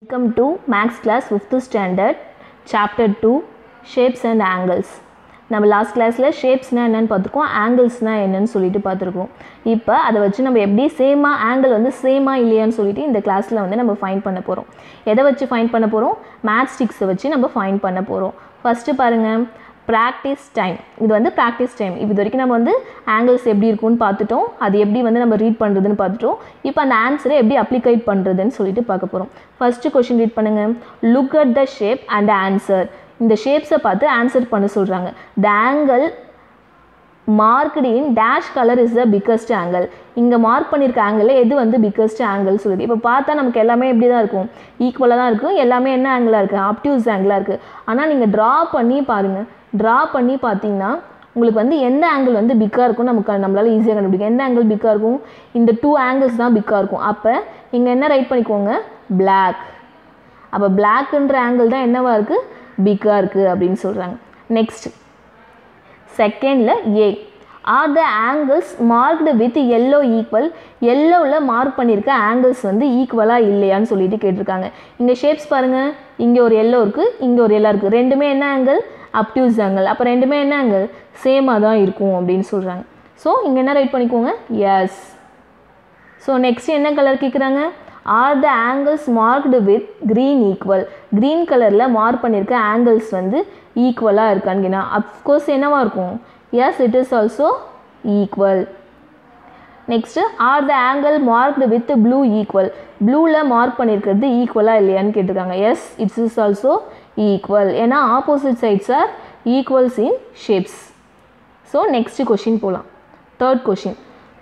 Welcome to Max class 5th standard chapter 2 shapes and angles நம்ம last கிளாஸில் ஷேப்ஸ்னால் என்னென்னு பார்த்துருக்கோம் ஆங்கிள்ஸ்னால் என்னன்னு சொல்லிட்டு பார்த்துருக்கோம் இப்போ அதை வச்சு நம்ம எப்படி சேமாக ஆங்கிள் வந்து சேமாக இல்லையான்னு சொல்லிட்டு இந்த கிளாஸில் வந்து நம்ம ஃபைன் பண்ண போகிறோம் எதை வச்சு ஃபைன் பண்ண போகிறோம் மேத் ஸ்டிக்ஸை வச்சு நம்ம ஃபைன் பண்ண போகிறோம் ஃபஸ்ட்டு பாருங்கள் ப்ராக்டிஸ் டைம் இது வந்து ப்ராக்டிஸ் டைம் இது வரைக்கும் நம்ம வந்து ஆங்கிள்ஸ் எப்படி இருக்கும்னு பார்த்துட்டோம் அது எப்படி வந்து நம்ம ரீட் பண்ணுறதுன்னு பார்த்துட்டோம் இப்போ அந்த ஆன்சரை எப்படி அப்ளிகேட் பண்ணுறதுன்னு சொல்லிட்டு பார்க்க போகிறோம் ஃபஸ்ட்டு கொஷின் ரீட் பண்ணுங்கள் look at the shape and answer இந்த ஷேப்ஸை பார்த்து ஆன்சர் பண்ண சொல்கிறாங்க the angle marked in dash colour is the biggest angle இங்கே மார்க் பண்ணியிருக்க ஆங்கிளில் எது வந்து பிக்கஸ்ட் ஆங்கிள் சொல்லுது இப்போ பார்த்தா நமக்கு எல்லாமே எப்படி தான் இருக்கும் ஈக்குவலாக தான் இருக்கும் எல்லாமே என்ன ஆங்கிளாக இருக்குது அப்டியூஸ் ஆங்கிளாக இருக்குது ஆனால் நீங்கள் ட்ரா பண்ணி பாருங்கள் ட்ரா பண்ணி பார்த்தீங்கன்னா உங்களுக்கு வந்து எந்த ஆங்கிள் வந்து பிக்காக இருக்கும் நமக்கு நம்மளால் ஈஸியாக கண்டுபிடிக்கும் எந்த ஆங்கிள் பிக்காக இருக்கும் இந்த டூ ஆங்கிள்ஸ் தான் பிக்காக இருக்கும் அப்போ இங்கே என்ன ரைட் பண்ணிக்கோங்க பிளாக் அப்போ பிளாக்ன்ற ஆங்கிள் தான் என்னவா இருக்குது பிக்காக இருக்குது அப்படின்னு சொல்கிறாங்க நெக்ஸ்ட் செகண்டில் a are the angles marked with yellow equal எல்லோவில் மார்க் பண்ணியிருக்க ஆங்கிள்ஸ் வந்து ஈக்குவலாக இல்லையான்னு சொல்லிட்டு கேட்டிருக்காங்க இங்கே ஷேப்ஸ் பாருங்கள் இங்கே ஒரு எல்லோ இருக்குது இங்கே ஒரு எல்லோ இருக்குது ரெண்டுமே என்ன ஆங்கிள் அப்டியூஸ் ஆங்கிள் அப்போ ரெண்டுமே என்ன ஆங்கிள் சேமாக தான் இருக்கும் அப்படின்னு சொல்கிறாங்க ஸோ இங்கே என்ன ரைட் பண்ணிக்கோங்க எஸ் ஸோ நெக்ஸ்ட் என்ன கலர் கேட்குறாங்க are the angles marked with green equal green கலரில் மார்க் பண்ணியிருக்க ஆங்கிள்ஸ் வந்து ஈக்குவலாக இருக்கான்னு அஃப்கோர்ஸ் என்னவா இருக்கும் yes it is also equal next are the angle marked with blue equal ப்ளூவில் மார்க் பண்ணியிருக்கிறது ஈக்குவலாக இல்லையான்னு கேட்டிருக்காங்க yes it's is also equal ஏன்னா opposite sides are equals in shapes so next question போகலாம் third question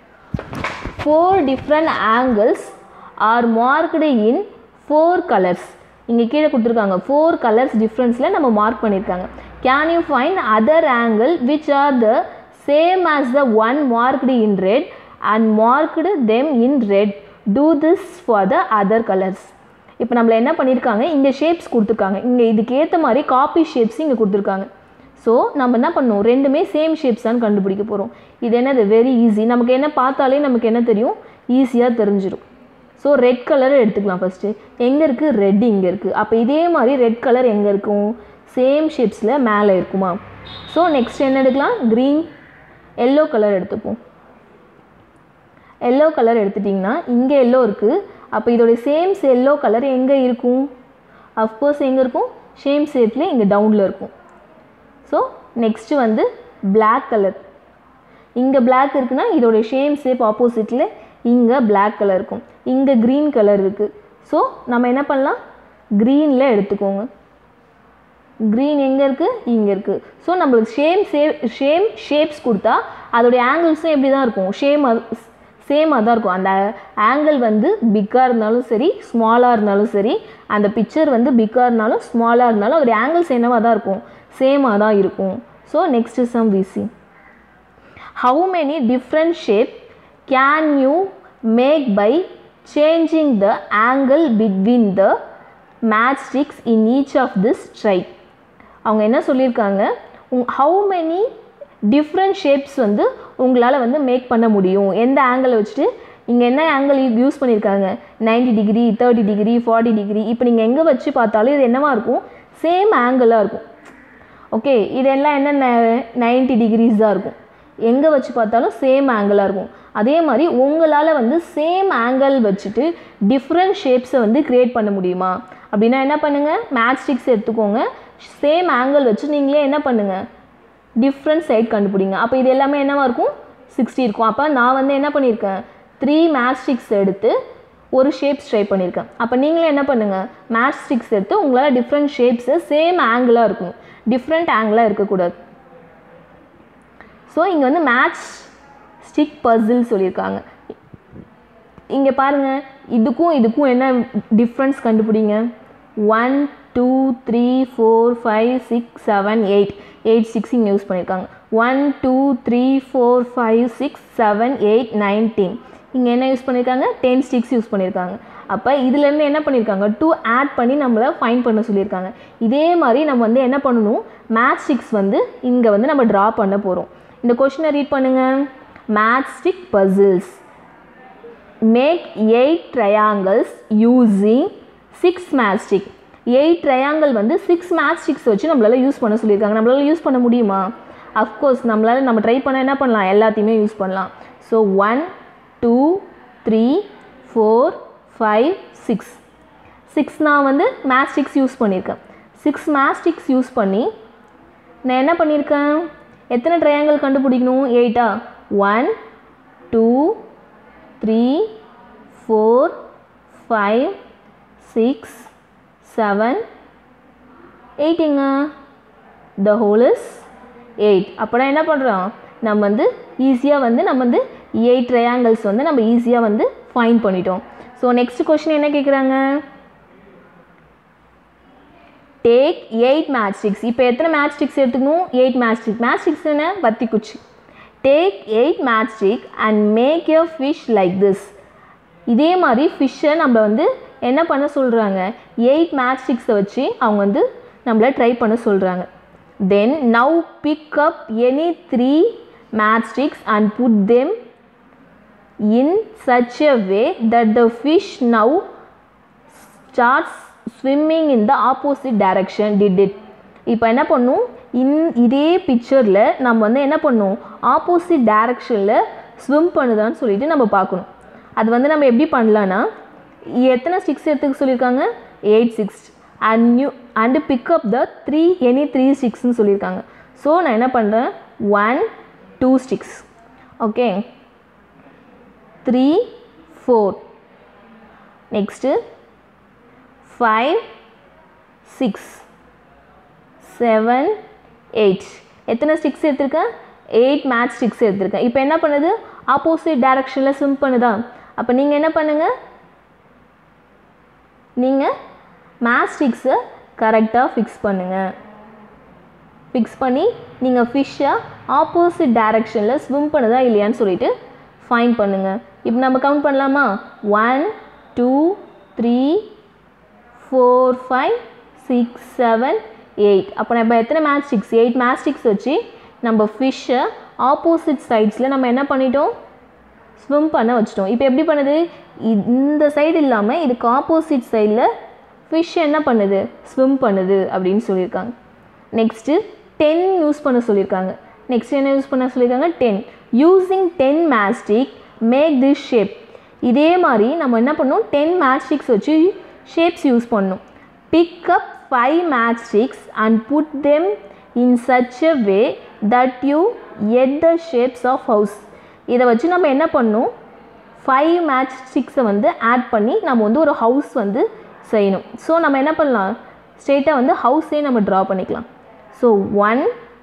four different angles are marked in four colours இங்கே கீழே கொடுத்துருக்காங்க ஃபோர் கலர்ஸ் டிஃப்ரென்ஸில் நம்ம மார்க் பண்ணியிருக்காங்க can you find other angle which are the same as the one marked in red and marked them in red do this for the other colours இப்போ நம்மளை என்ன பண்ணியிருக்காங்க இங்கே ஷேப்ஸ் கொடுத்துருக்காங்க இங்கே இதுக்கு ஏற்ற மாதிரி காப்பி ஷேப்ஸ் இங்கே கொடுத்துருக்காங்க ஸோ நம்ம என்ன பண்ணோம் ரெண்டுமே சேம் ஷேப்ஸ் தான் கண்டுபிடிக்க போகிறோம் இது என்னது வெரி ஈஸி நமக்கு என்ன பார்த்தாலே நமக்கு என்ன தெரியும் ஈஸியாக தெரிஞ்சிடும் ஸோ ரெட் கலரை எடுத்துக்கலாம் ஃபஸ்ட்டு எங்கே இருக்குது ரெட் இங்கே இருக்குது அப்போ இதே மாதிரி ரெட் கலர் எங்கே இருக்கும் சேம் ஷேப்ஸில் மேலே இருக்குமா ஸோ நெக்ஸ்ட் என்ன எடுக்கலாம் க்ரீன் எல்லோ கலர் எடுத்துப்போம் எல்லோ கலர் எடுத்துட்டிங்கன்னா இங்கே எல்லோ இருக்குது அப்போ இதோடைய சேம்ஸ் எல்லோ கலர் எங்கே இருக்கும் அஃப்கோர்ஸ் எங்கே இருக்கும் சேம் ஷேப்லேயே இங்கே டவுனில் இருக்கும் ஸோ நெக்ஸ்ட்டு வந்து பிளாக் கலர் இங்கே பிளாக் இருக்குன்னா இதோடைய ஷேம் ஷேப் ஆப்போசிட்டில் இங்கே பிளாக் கலர் இருக்கும் இங்கே க்ரீன் கலர் இருக்குது ஸோ நம்ம என்ன பண்ணலாம் க்ரீனில் எடுத்துக்கோங்க க்ரீன் எங்கே இருக்குது இங்கே இருக்குது ஸோ நம்மளுக்கு ஷேம் சே ஷேம் ஷேப்ஸ் கொடுத்தா அதோடைய ஆங்கிள்ஸும் எப்படி தான் இருக்கும் ஷேம் சேமாக தான் இருக்கும் அந்த ஆங்கிள் வந்து பிக்காக இருந்தாலும் சரி ஸ்மாலாக இருந்தாலும் சரி அந்த பிக்சர் வந்து பிக்காக இருந்தாலும் ஸ்மாலாக இருந்தாலும் அதோடைய ஆங்கிள்ஸ் என்னவாக தான் இருக்கும் சேமாக தான் இருக்கும் ஸோ நெக்ஸ்ட் சம் விசி how many different shape can you make by changing the angle between the match sticks in each of this try அவங்க என்ன சொல்லியிருக்காங்க ஹவு மெனி டிஃப்ரெண்ட் ஷேப்ஸ் வந்து உங்களால் வந்து மேக் பண்ண முடியும் எந்த ஆங்கிளை வச்சுட்டு இங்கே என்ன ஆங்கிள் யூஸ் பண்ணியிருக்காங்க ninety degree thirty degree forty degree இப்போ நீங்கள் எங்கே வச்சு பார்த்தாலும் இது என்னவாக இருக்கும் சேம் ஆங்கிளாக இருக்கும் ஓகே இதெல்லாம் என்ன நைன்ட்டி டிகிரிஸ் தான் இருக்கும் எங்கே வச்சு பார்த்தாலும் சேம் ஆங்கிளாக இருக்கும் அதே மாதிரி உங்களால் வந்து சேம் ஆங்கிள் வச்சுட்டு டிஃப்ரெண்ட் ஷேப்ஸை வந்து க்ரியேட் பண்ண முடியுமா அப்படின்னா என்ன பண்ணுங்கள் மேட்ஸ்டிக்ஸ் எடுத்துக்கோங்க சேம் ஆங்கிள் வச்சு நீங்களே என்ன பண்ணுங்கள் டிஃப்ரெண்ட் சைட் கண்டுபிடிங்க அப்போ இது எல்லாமே என்னவாக இருக்கும் சிக்ஸ்டி இருக்கும் அப்போ நான் வந்து என்ன பண்ணியிருக்கேன் த்ரீ மேட்ஸ்டிக்ஸ் எடுத்து ஒரு ஷேப்ஸ் ட்ரை பண்ணியிருக்கேன் அப்போ நீங்களே என்ன பண்ணுங்கள் மேட்ஸ்டிக்ஸ் எடுத்து உங்களால் டிஃப்ரெண்ட் ஷேப்ஸு சேம் ஆங்கிளாக இருக்கும் டிஃப்ரெண்ட் ஆங்கிளாக இருக்கக்கூடாது ஸோ இங்கே வந்து மேட்ச் ஸ்டிக் பசில் சொல்லியிருக்காங்க இங்கே பாருங்கள் இதுக்கும் இதுக்கும் என்ன டிஃப்ரென்ஸ் கண்டுபிடிங்க one two three four five six seven eight eight six இங்கே யூஸ் பண்ணியிருக்காங்க one two three four five six seven eight nine ten இங்கே என்ன யூஸ் பண்ணியிருக்காங்க டென் ஸ்டிக்ஸ் யூஸ் பண்ணியிருக்காங்க அப்போ இதுலேருந்து என்ன பண்ணியிருக்காங்க டூ ஆட் பண்ணி நம்மளை ஃபைன் பண்ண சொல்லியிருக்காங்க இதே மாதிரி நம்ம வந்து என்ன பண்ணணும் மேத் ஸ்டிக்ஸ் வந்து இங்கே வந்து நம்ம ட்ரா பண்ண போகிறோம் இந்த கொஷினை ரீட் பண்ணுங்கள் math stick puzzles make eight triangles using six matchstick eight triangle வந்து சிக்ஸ் மேட்ச்ஸ்டிக்ஸ் வச்சு நம்மளால யூஸ் பண்ண சொல்லியிருக்காங்க நம்மளால யூஸ் பண்ண முடியுமா அஃப்கோர்ஸ் நம்மளால் நம்ம ட்ரை பண்ண என்ன பண்ணலாம் எல்லாத்தையுமே யூஸ் பண்ணலாம் so one two three four five six six நான் வந்து மேஸ்டிக்ஸ் யூஸ் பண்ணியிருக்கேன் சிக்ஸ் மேஸ்டிக்ஸ் யூஸ் பண்ணி நான் என்ன பண்ணியிருக்கேன் எத்தனை ட்ரையாங்கிள் கண்டுபிடிக்கணும் எயிட்டா one two three four five six seven எயிட்டுங்க த ஹோல் இஸ் எயிட் அப்போனா என்ன பண்ணுறோம் நம்ம வந்து ஈஸியாக வந்து நம்ம வந்து எயிட் ட்ரையாங்கிள்ஸ் வந்து நம்ம ஈஸியாக வந்து ஃபைன் பண்ணிட்டோம் ஸோ நெக்ஸ்ட் கொஷின் என்ன கேட்குறாங்க டேக் எயிட் மேட்ச்ஸ்டிக்ஸ் இப்போ எத்தனை மேட்ச்ஸ்டிக்ஸ் எடுத்துக்கணும் எயிட் மேட்ச்ஸ்டிக் மேட்ச்ஸ்டிக்ஸ் என்ன பத்தி குச்சி take eight matchstick and make a fish like this இதே மாதிரி ஃபிஷ்ஷை நம்ம வந்து என்ன பண்ண சொல்கிறாங்க எயிட் மேட்ச்ஸ்டிக்ஸை வச்சு அவங்க வந்து நம்மளை ட்ரை பண்ண சொல்கிறாங்க then now pick up any three matchsticks and put them in such a way that the fish now starts swimming in the opposite direction did it இப்போ என்ன பண்ணும் இன் இதே பிக்சரில் நம்ம வந்து என்ன பண்ணும் ஆப்போசிட் டைரக்ஷனில் ஸ்விம் பண்ணுதான்னு சொல்லிட்டு நம்ம பார்க்கணும் அது வந்து நம்ம எப்படி பண்ணலான்னா எத்தனை ஸ்டிக்ஸ் எடுத்துக்க சொல்லியிருக்காங்க eight six and new and pick up the three any three ஸ்டிக்ஸ்னு சொல்லியிருக்காங்க ஸோ நான் என்ன பண்ணுறேன் one two sticks okay three four next five six seven eight எத்தனை ஸ்டிக்ஸ் எடுத்திருக்கேன் எயிட் மேட்ச் ஸ்டிக்ஸ் எடுத்திருக்கேன் இப்போ என்ன பண்ணுது ஆப்போசிட் டைரக்ஷனில் ஸ்விம் பண்ணுதா அப்போ நீங்கள் என்ன பண்ணுங்கள் நீங்கள் மேட்ச் ஸ்டிக்ஸை கரெக்டாக ஃபிக்ஸ் பண்ணுங்கள் ஃபிக்ஸ் பண்ணி நீங்கள் ஃபிஷ்ஷை ஆப்போசிட் டைரக்ஷனில் ஸ்விம் பண்ணுதா இல்லையான்னு சொல்லிட்டு ஃபைன் பண்ணுங்கள் இப்போ நம்ம கவுண்ட் பண்ணலாமா one two three four five six seven eight அப்போ நம்ம எத்தனை மேட்ச்ஸ்டிக்ஸ் எயிட் மேட்ச்ஸ்டிக்ஸ் வச்சு நம்ம ஃபிஷ்ஷை ஆப்போசிட் சைட்ஸில் நம்ம என்ன பண்ணிட்டோம் ஸ்விம் பண்ண வச்சிட்டோம் இப்போ எப்படி பண்ணுது இ- இந்த சைடு இல்லாமல் இதுக்கு ஆப்போசிட் சைடில் ஃபிஷ் என்ன பண்ணுது ஸ்விம் பண்ணுது அப்படின்னு சொல்லியிருக்காங்க நெக்ஸ்ட்டு டென் யூஸ் பண்ண சொல்லியிருக்காங்க நெக்ஸ்ட் என்ன யூஸ் பண்ண சொல்லியிருக்காங்க ten using ten matchstick make this shape இதே மாதிரி நம்ம என்ன பண்ணோம் டென் மேட்ச்ஸ்டிக்ஸ் வச்சு ஷேப்ஸ் யூஸ் பண்ணணும் pick up five matchsticks and put them in such a way that you get the shapes of house இதை வச்சு நம்ம என்ன பண்ணணும் ஃபைவ் மேட்ச் ஸ்டிக்ஸை வந்து ஆட் பண்ணி நம்ம வந்து ஒரு ஹவுஸ் வந்து செய்யணும் ஸோ நம்ம என்ன பண்ணலாம் ஸ்ட்ரெயிட்டாக வந்து ஹவுஸே நம்ம ட்ரா பண்ணிக்கலாம் so one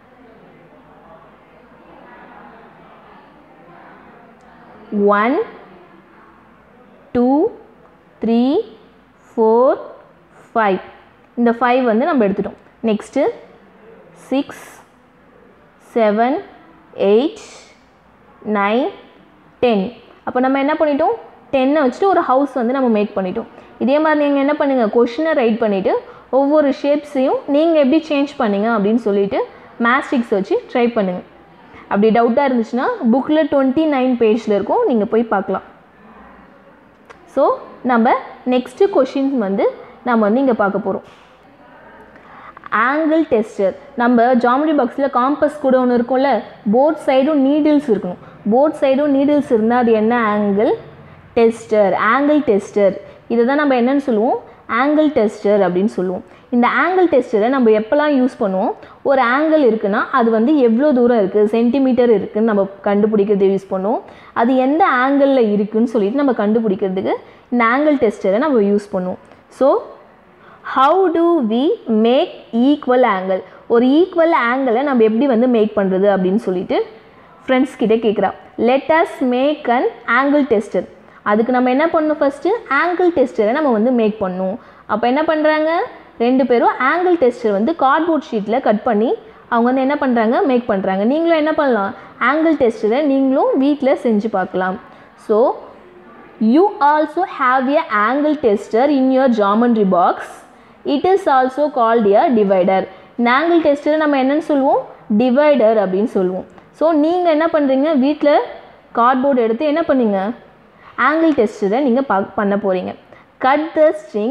one two three four five இந்த ஃபைவ் வந்து நம்ம எடுத்துட்டோம் next six seven eight nine ten அப்போ நம்ம என்ன பண்ணிட்டோம் டென்னை வச்சுட்டு ஒரு ஹவுஸ் வந்து நம்ம மேக் பண்ணிட்டோம் இதே மாதிரி நீங்கள் என்ன பண்ணுங்கள் கொஷினை ரைட் பண்ணிவிட்டு ஒவ்வொரு ஷேப்ஸையும் நீங்கள் எப்படி சேஞ்ச் பண்ணீங்க அப்படின்னு சொல்லிட்டு மேஸ்டிக்ஸ் வச்சு ட்ரை பண்ணுங்கள் அப்படி டவுட்டாக இருந்துச்சுன்னா புக்கில் டுவெண்ட்டி நைன் பேஜில் இருக்கும் நீங்கள் போய் பார்க்கலாம் ஸோ நம்ம நெக்ஸ்ட்டு கொஷின்ஸ் வந்து நம்ம வந்து இங்கே பார்க்க போகிறோம் ஆங்கிள் டெஸ்டர் நம்ம ஜாமெட்ரி பாக்ஸில் காம்பஸ் கூட ஒன்று இருக்கும்ல போத் சைடும் நீடில்ஸ் இருக்கணும் போத் சைடும் நீடில்ஸ் இருந்தால் அது என்ன ஆங்கிள் டெஸ்டர் ஆங்கிள் டெஸ்டர் இதை தான் நம்ம என்னன்னு சொல்லுவோம் ஆங்கிள் டெஸ்டர் அப்படின்னு சொல்லுவோம் இந்த ஆங்கிள் டெஸ்டரை நம்ம எப்போல்லாம் யூஸ் பண்ணுவோம் ஒரு ஆங்கிள் இருக்குன்னா அது வந்து எவ்வளோ தூரம் இருக்குது சென்டிமீட்டர் இருக்குன்னு நம்ம கண்டுபிடிக்கிறது யூஸ் பண்ணுவோம் அது எந்த ஆங்கிளில் இருக்குன்னு சொல்லிட்டு நம்ம கண்டுபிடிக்கிறதுக்கு இந்த ஆங்கிள் டெஸ்டரை நம்ம யூஸ் பண்ணுவோம் so how to we make equal angle ஒரு ஈக்குவல் ஆங்கிளை நம்ம எப்படி வந்து மேக் பண்ணுறது அப்படின்னு சொல்லிட்டு ஃப்ரெண்ட்ஸ் கிட்டே கேட்குறா let us make an angle tester அதுக்கு நம்ம என்ன பண்ணணும் ஃபஸ்ட்டு ஆங்கிள் டெஸ்டரை நம்ம வந்து மேக் பண்ணணும் அப்போ என்ன பண்ணுறாங்க ரெண்டு பேரும் ஆங்கிள் டெஸ்டர் வந்து கார்ட்போர்ட் ஷீட்டில் கட் பண்ணி அவங்க வந்து என்ன பண்ணுறாங்க மேக் பண்ணுறாங்க நீங்களும் என்ன பண்ணலாம் ஆங்கிள் டெஸ்டரை நீங்களும் வீட்டில் செஞ்சு பார்க்கலாம் so You also have a angle tester in your geometry box. It is also called a divider. இந்த angle tester நம்ம என்னன்னு சொல்லுவோம் டிவைடர் அப்படின்னு சொல்லுவோம் ஸோ நீங்கள் என்ன பண்ணுறீங்க வீட்டில் கார்ட்போர்டு எடுத்து என்ன பண்ணீங்க ஆங்கிள் டெஸ்டரை நீங்கள் பா பண்ண போகிறீங்க cut the string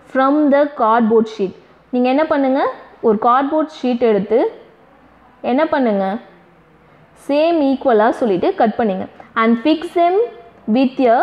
from the cardboard sheet நீங்கள் என்ன பண்ணுங்கள் ஒரு கார்ட்போர்ட் ஷீட் எடுத்து என்ன பண்ணுங்க சேம் ஈக்குவலாக சொல்லிட்டு கட் பண்ணுங்க and fix am with a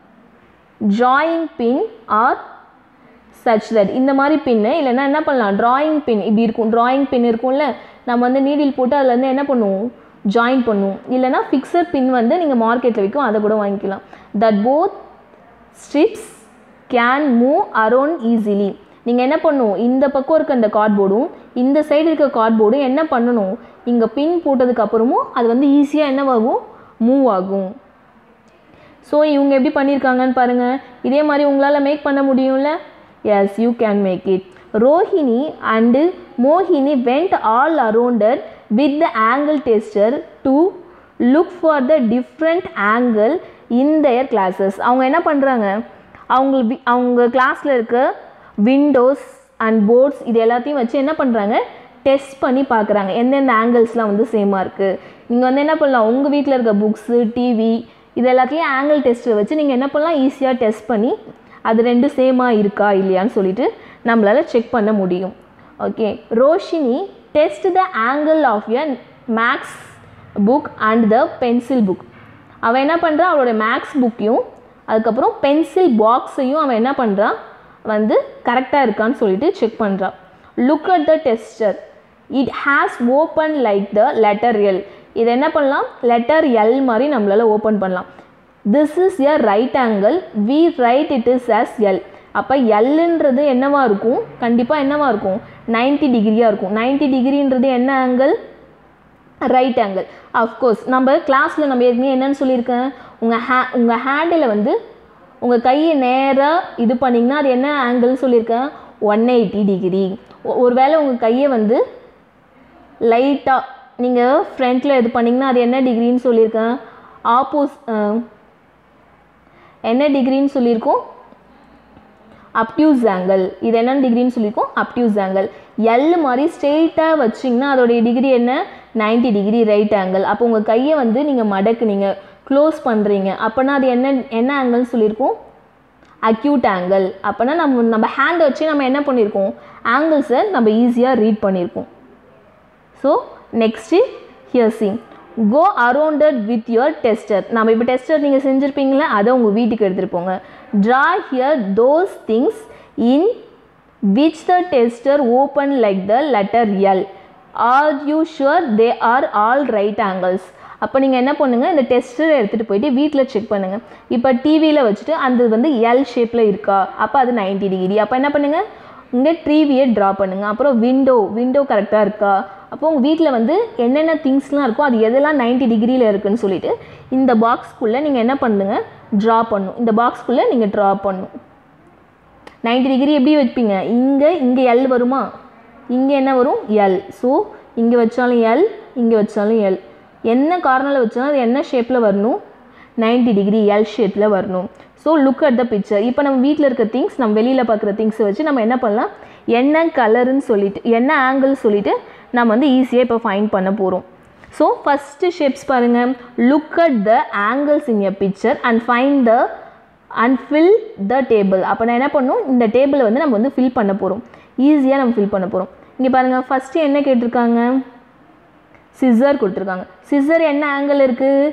drawing bin R such that இந்த மாதிரி பின்னு இல்லைன்னா என்ன பண்ணலாம் drawing பின் இப்படி இருக்கும் drawing பின் இருக்கும்ல நம்ம வந்து நீடில் போட்டு அதில் வந்து என்ன பண்ணுவோம் ஜாயின் பண்ணுவோம் இல்லைன்னா ஃபிக்ஸட் பின் வந்து நீங்கள் மார்க்கெட்டில் விற்கும் அதை கூட வாங்கிக்கலாம் that both strips can move around easily நீங்கள் என்ன பண்ணணும் இந்த பக்கம் இருக்க அந்த கார்ட்போர்டும் இந்த சைடு இருக்க கார்ட்போர்டும் என்ன பண்ணணும் இங்கே பின் போட்டதுக்கு அப்புறமும் அது வந்து ஈஸியாக என்னவாகும் மூவ் ஆகும் ஸோ இவங்க எப்படி பண்ணியிருக்காங்கன்னு பாருங்கள் இதே மாதிரி உங்களால் மேக் பண்ண முடியும்ல yes you can make it Rohini and Mohini went all arounded with the angle tester to look for the different angle in their classes அவங்க என்ன பண்ணுறாங்க அவங்க வி- அவங்க கிளாஸில் இருக்க விண்டோஸ் அண்ட் போர்ட்ஸ் இது எல்லாத்தையும் வச்சு என்ன பண்ணுறாங்க டெஸ்ட் பண்ணி பார்க்குறாங்க எந்தெந்த ஆங்கிள்ஸ்லாம் வந்து சேமாக இருக்குது நீங்கள் வந்து என்ன பண்ணலாம் உங்கள் வீட்டில் இருக்க புக்ஸு டிவி இது எல்லாத்தையும் ஆங்கிள் டெஸ்ட்டை வச்சு நீங்கள் என்ன பண்ணலாம் ஈஸியாக டெஸ்ட் பண்ணி அது ரெண்டு சேமாக இருக்கா இல்லையான்னு சொல்லிட்டு நம்மளால் செக் பண்ண முடியும் okay Roshini test the angle of a maths book and the pencil book அவன் என்ன பண்ணுறான் அவளோட மேக்ஸ் புக்கையும் அதுக்கப்புறம் பென்சில் பாக்ஸையும் அவன் என்ன பண்ணுறான் வந்து கரெக்டாக இருக்கான்னு சொல்லிட்டு செக் பண்ணுறான் look at the tester it has open like the letter L இது என்ன பண்ணலாம் லெட்டர் எல் மாதிரி நம்மளால் ஓப்பன் பண்ணலாம் this is a right angle we write it is as L அப்போ எல்லுன்றது என்னவா இருக்கும் கண்டிப்பாக என்னவா இருக்கும் 90 டிகிரியாக இருக்கும் 90 டிகிரின்றது என்ன ஆங்கிள் ரைட் ஆங்கிள் அஃப்கோர்ஸ் நம்ம கிளாஸில் நம்ம ஏற்கனவே என்னன்னு சொல்லியிருக்கேன் உங்கள் ஹே உங்கள் ஹேண்டில் வந்து உங்கள் கையை நேராக இது பண்ணிங்கன்னா அது என்ன ஆங்கிள்னு சொல்லியிருக்கேன் ஒன் எயிட்டி டிகிரி ஒருவேளை உங்கள் கையை வந்து லைட்டாக நீங்கள் ஃப்ரண்ட்டில் இது பண்ணிங்கன்னா அது என்ன டிகிரின்னு சொல்லியிருக்கேன் ஆப்போஸ் என்ன டிகிரின்னு சொல்லியிருக்கோம் அப்டியூஸ் ஆங்கிள் இது என்ன டிகிரின்னு சொல்லியிருக்கோம் அப்டியூஸ் ஆங்கிள் எல் மாதிரி ஸ்ட்ரெயிட்டாக வச்சிங்கன்னா அதோடைய டிகிரி என்ன 90 டிகிரி ரைட் ஆங்கிள் அப்போ உங்கள் கையை வந்து நீங்கள் மடக்குனீங்க க்ளோஸ் பண்ணுறீங்க அப்போனா அது என்ன என்ன ஆங்கிள்னு சொல்லியிருக்கோம் அக்யூட் ஆங்கிள் அப்போனா நம்ம நம்ம ஹேண்டை வச்சு நம்ம என்ன பண்ணியிருக்கோம் ஆங்கிள்ஸை நம்ம ஈஸியாக ரீட் பண்ணியிருக்கோம் so next here sing go arounded with your tester நம்ம இப்போ டெஸ்டர் நீங்கள் செஞ்சுருப்பீங்களா அதை உங்கள் வீட்டுக்கு எடுத்துகிட்டு போங்க draw here those things in which the tester open like the letter L are you sure they are all right angles அப்போ நீங்கள் என்ன பண்ணுங்கள் இந்த டெஸ்டரை எடுத்துகிட்டு போயிட்டு வீட்டில் செக் பண்ணுங்கள் இப்போ டிவியில் வச்சுட்டு அந்த வந்து எல் ஷேப்பில் இருக்கா அப்போ அது 90 டிகிரி அப்போ என்ன பண்ணுங்கள் இங்கே டிவியை ட்ரா பண்ணுங்கள் அப்புறம் விண்டோ விண்டோ கரெக்டாக இருக்கா அப்போ உங்கள் வீட்டில் வந்து என்னென்ன திங்ஸ்லாம் இருக்கோ அது எதெல்லாம் 90 டிகிரியில் இருக்குன்னு சொல்லிட்டு இந்த பாக்ஸ்க்குள்ளே நீங்கள் என்ன பண்ணுங்க ட்ரா பண்ணும் இந்த பாக்ஸ்க்குள்ளே நீங்கள் ட்ரா பண்ணும் 90 டிகிரி எப்படி வைப்பீங்க இங்கே இங்கே எல் வருமா இங்கே என்ன வரும் எல் ஸோ இங்கே வச்சாலும் எல் இங்கே வச்சாலும் எல் என்ன கார்னரில் வச்சாலும் அது என்ன ஷேப்பில் வரணும் 90 டிகிரி எல் ஷேப்பில் வரணும் so look at the picture இப்போ நம்ம வீட்டில் இருக்க திங்ஸ் நம்ம வெளியில் பார்க்குற திங்ஸை வச்சு நம்ம என்ன பண்ணலாம் என்ன கலருன்னு சொல்லிட்டு என்ன ஆங்கிள் சொல்லிட்டு நம்ம வந்து ஈஸியாக இப்போ ஃபைண்ட் பண்ண போகிறோம் ஸோ ஃபஸ்ட்டு ஷேப்ஸ் பாருங்கள் look at the angles in a picture and find the and fill the table அப்போ நான் என்ன பண்ணணும் இந்த டேபிளை வந்து நம்ம வந்து ஃபில் பண்ண போகிறோம் ஈஸியாக நம்ம ஃபில் பண்ண போகிறோம் இங்கே பாருங்கள் ஃபஸ்ட்டு என்ன கேட்டிருக்காங்க சிசர் கொடுத்துருக்காங்க சிசர் என்ன ஆங்கிள் இருக்குது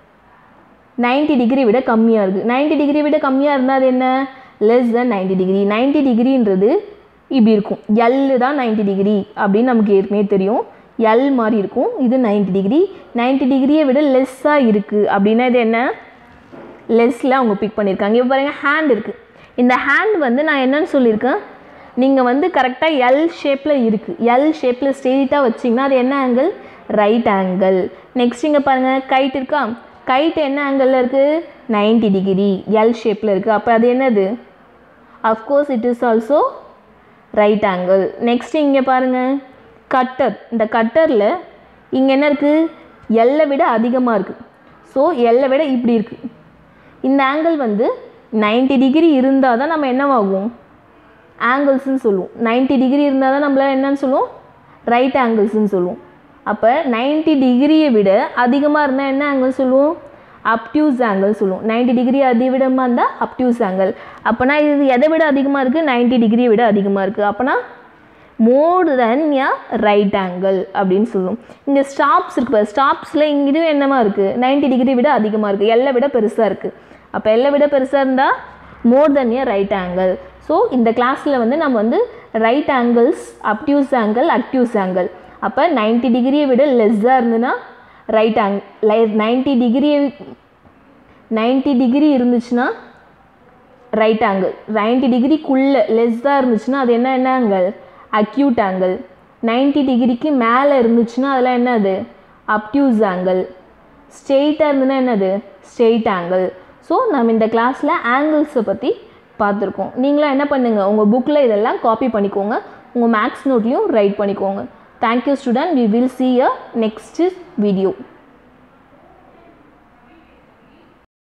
90 டிகிரி விட கம்மியாக இருக்குது 90 டிகிரி விட கம்மியாக இருந்தால் அது என்ன லெஸ் தென் 90 டிகிரி 90 டிகிரின்றது இப்படி இருக்கும் எல் தான் 90 டிகிரி அப்படின்னு நமக்கு ஏற்கனவே தெரியும் எல் மாதிரி இருக்கும் இது 90 டிகிரி 90 டிகிரியை விட லெஸ்ஸாக இருக்குது அப்படின்னா இது என்ன லெஸ்ஸில் அவங்க பிக் பண்ணியிருக்காங்க இப்போ பாருங்கள் ஹேண்ட் இருக்குது இந்த ஹேண்ட் வந்து நான் என்னன்னு சொல்லியிருக்கேன் நீங்கள் வந்து கரெக்டாக எல் ஷேப்பில் இருக்குது எல் ஷேப்பில் ஸ்ட்ரெயிட்டாக வச்சிங்கன்னா அது என்ன ஆங்கிள் ரைட் ஆங்கிள் நெக்ஸ்ட் இங்கே பாருங்கள் கைட் இருக்கா கைட் என்ன ஆங்கிளில் இருக்குது 90 டிகிரி எல் ஷேப்பில் இருக்குது அப்போ அது என்னது of course it is also right angle next இங்கே பாருங்கள் கட்டர் இந்த கட்டரில் இங்கே என்ன இருக்குது எல்லை விட அதிகமாக இருக்குது ஸோ எல்லை விட இப்படி இருக்குது இந்த ஆங்கிள் வந்து 90 டிகிரி இருந்தால் தான் நம்ம என்னவாகும் ஆங்கிள்ஸ்னு சொல்லுவோம் 90 டிகிரி இருந்தால் தான் நம்மள என்னன்னு சொல்லுவோம் ரைட் ஆங்கிள்ஸ்னு சொல்லுவோம் அப்போ 90 டிகிரியை விட அதிகமாக இருந்தால் என்ன ஆங்கிள் சொல்லுவோம் அப்டியூஸ் ஆங்கிள் சொல்லுவோம் 90 டிகிரி அதிவிடமாக இருந்தால் அப்டியூஸ் ஆங்கிள் அப்போனா இது எதை விட அதிகமாக இருக்குது 90 டிகிரியை விட அதிகமாக இருக்குது அப்போனா மோர் தென் எ ரைட் ஆங்கிள் அப்படின்னு சொல்லுவோம் இங்கே ஸ்டாப்ஸ் இருக்கு பாரு ஸ்டாப்ஸில் இங்கே இதுவும் என்னமா இருக்குது 90 டிகிரி விட அதிகமாக இருக்குது எல்லை விட பெருசாக இருக்குது அப்போ எல்லை விட பெருசாக இருந்தால் more then a right angle so இந்த கிளாஸில் வந்து நம்ம வந்து right angles obtuse angle acute angle அப்போ 90 டிகிரியை விட லெஸ்ஸாக இருந்ததுன்னா right angle ninety degree ninety degree இருந்துச்சுன்னா ரைட் ஆங்கிள் நைன்ட்டி டிகிரிக்குள்ளே லெஸ்ஸாக இருந்துச்சுன்னா அது என்ன என்ன ஆங்கிள் அக்யூட் ஆங்கிள் நைன்ட்டி டிகிரிக்கு மேலே இருந்துச்சுன்னா அதெல்லாம் என்னது அப்டியூஸ் ஆங்கிள் ஸ்ட்ரெயிட்டாக இருந்ததுன்னா என்னது ஸ்ட்ரெயிட் ஆங்கிள் ஸோ நம்ம இந்த கிளாஸில் ஆங்கிள்ஸை பற்றி பார்த்துருக்கோம் நீங்களும் என்ன பண்ணுங்கள் உங்கள் புக்கில் இதெல்லாம் காப்பி பண்ணிக்கோங்க உங்கள் மேக்ஸ் நோட்லேயும் ரைட் பண்ணிக்கோங்க thank you student we will see a next video